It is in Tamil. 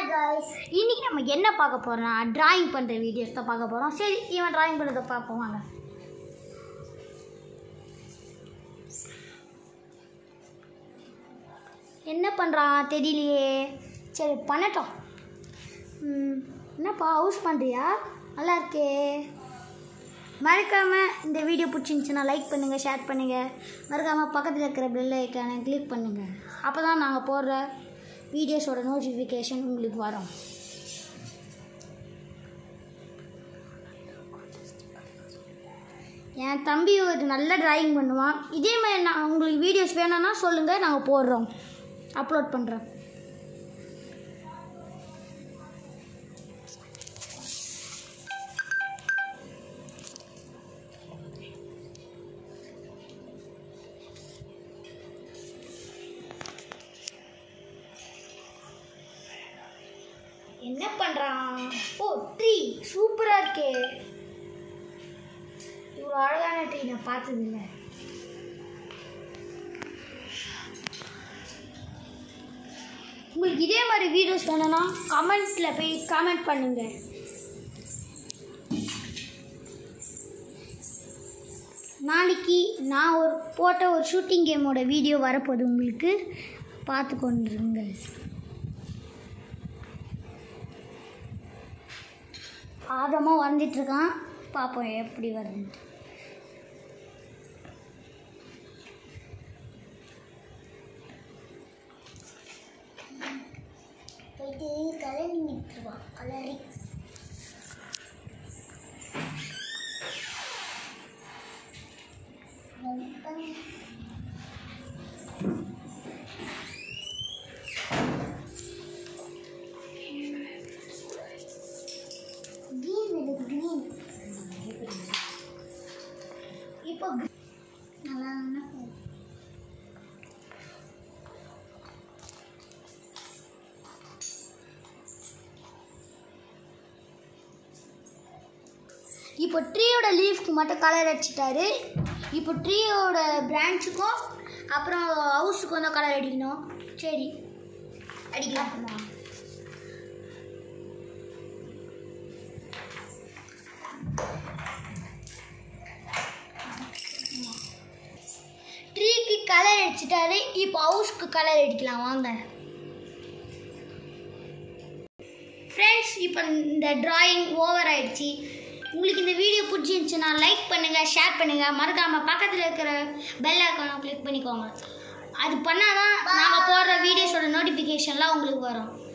ஹாய் காய்ஸ் இன்னைக்கு நம்ம என்ன பார்க்க போறோம்னா டிராயிங் பண்ணுற வீடியோஸ் தான் பார்க்க போகிறோம் சரி இவன் டிராயிங் பண்ணுறதை பார்ப்போம் வாங்க என்ன பண்ணுறான் தெரியலையே சரி பண்ணட்டும் ம், என்னப்பா ஹவுஸ் பண்ணுறியா நல்லா இருக்கே மறக்காமல் இந்த வீடியோ பிடிச்சிருந்துச்சுன்னா லைக் பண்ணுங்கள் ஷேர் பண்ணுங்கள் மறக்காமல் பக்கத்தில் இருக்கிற பெல் ஐக்கானை கிளிக் பண்ணுங்கள் அப்போ தான் நாங்கள் போடுற வீடியோஸோட நோட்டிஃபிகேஷன் உங்களுக்கு வரும் என் தம்பி ஒரு நல்ல டிராயிங் பண்ணுவான் இதே மாதிரி நான் உங்களுக்கு வீடியோஸ் வேணும்னா சொல்லுங்கள் நாங்கள் போடுறோம் அப்லோட் பண்ணுறோம் என்ன பண்ணுறான் ஓ ட்ரீ சூப்பராக இருக்கே இவ்வளோ அழகான ட்ரீ நான் பார்த்ததில்ல உங்களுக்கு இதே மாதிரி வீடியோஸ் வேணும்னா கமெண்ட்ஸில் போய் கமெண்ட் பண்ணுங்கள் நாளைக்கு நான் ஒரு போட்ட ஒரு ஷூட்டிங் கேமோட வீடியோ வரப்போகுது உங்களுக்கு பார்த்து கொண்டிருங்கள் ஆர்வமாக வரைஞ்சிட்ருக்கான் பார்ப்போம் எப்படி வருதுன்ட்டு போயிட்டு கலரிங் எடுத்துருவான் கலரிங் கிரீன் எடுக்கு கிரீன் இப்போ green. நல்லா நல்லா போகுது. இப்போ ட்ரீயோட லீஃப்க்கு மட்டும் கலர் அடிச்சிட்டாரு இப்போ ட்ரீயோட பிரான்ச்சுக்கும் அப்புறம் ஹவுஸுக்கும் தான் கலர் அடிக்கணும் சரி அடிக்கலாம் ட்ரீக்கு கலர் அடிச்சிட்டாரு இப்போ ஹவுஸ்க்கு கலர் அடிக்கலாம் வாங்க ஃப்ரெண்ட்ஸ் இப்போ இந்த டிராயிங் ஓவர் ஆயிடுச்சு உங்களுக்கு இந்த வீடியோ பிடிச்சிருந்துச்சுன்னா லைக் பண்ணுங்கள் ஷேர் பண்ணுங்கள் மறக்காமல் பக்கத்தில் இருக்கிற பெல் ஐக்கானை கிளிக் பண்ணிக்கோங்க அது பண்ணால் தான் நாங்கள் போடுற வீடியோஸோட நோட்டிஃபிகேஷன்லாம் உங்களுக்கு வரும்